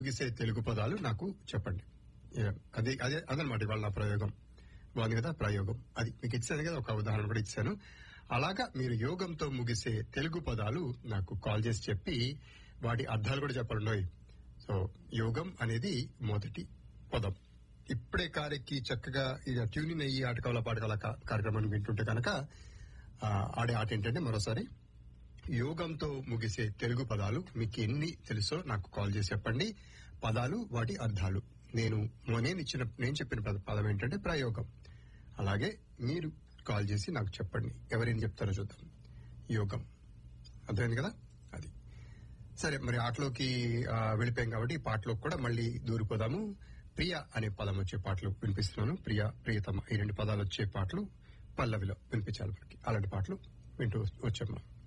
ముగిసే తెలుగు పదాలు నాకు చెప్పండి Yeah, అది అదే అదనమాట ఇవాళ నా ప్రయోగం బాగుంది కదా ప్రయోగం అది మీకు ఇచ్చాను కదా ఒక ఉదాహరణ కూడా ఇచ్చాను అలాగా మీరు యోగంతో ముగిసే తెలుగు పదాలు నాకు కాల్ చేసి చెప్పి వాటి అర్థాలు కూడా చెప్పండి సో యోగం అనేది మొదటి పదం ఇప్పుడే కారెక్కి చక్కగా ఇక ట్యూనింగ్ అయ్యి ఆటకాల పాటకాల కా- కార్యక్రమాన్ని వింటుంటే కనుక ఆ, ఆడే ఆట ఏంటంటే మరోసారి యోగంతో ముగిసే తెలుగు పదాలు మీకు ఎన్ని తెలుసో నాకు కాల్ చేసి చెప్పండి పదాలు వాటి అర్థాలు నేను నేను ఇచ్చిన నేను చెప్పిన పద- పదం ఏంటంటే ప్రయోగం అలాగే మీరు కాల్ చేసి నాకు చెప్పండి ఎవరేం చెప్తారో చూద్దాం యోగం అర్థమైంది కదా అది సరే మరి ఆటలోకి ఆ, వెళ్ళిపోయాం కాబట్టి ఈ పాటలోకి కూడా మళ్ళీ దూరిపోదాము ప్రియ అనే పదం వచ్చే పాటలు వినిపిస్తున్నాను ప్రియ ప్రియతమ ఈ రెండు పదాలు వచ్చే పాటలు పల్లవిలో వినిపించాలి మనకి అలాంటి పాటలు వింటూ వచ్చాం మనం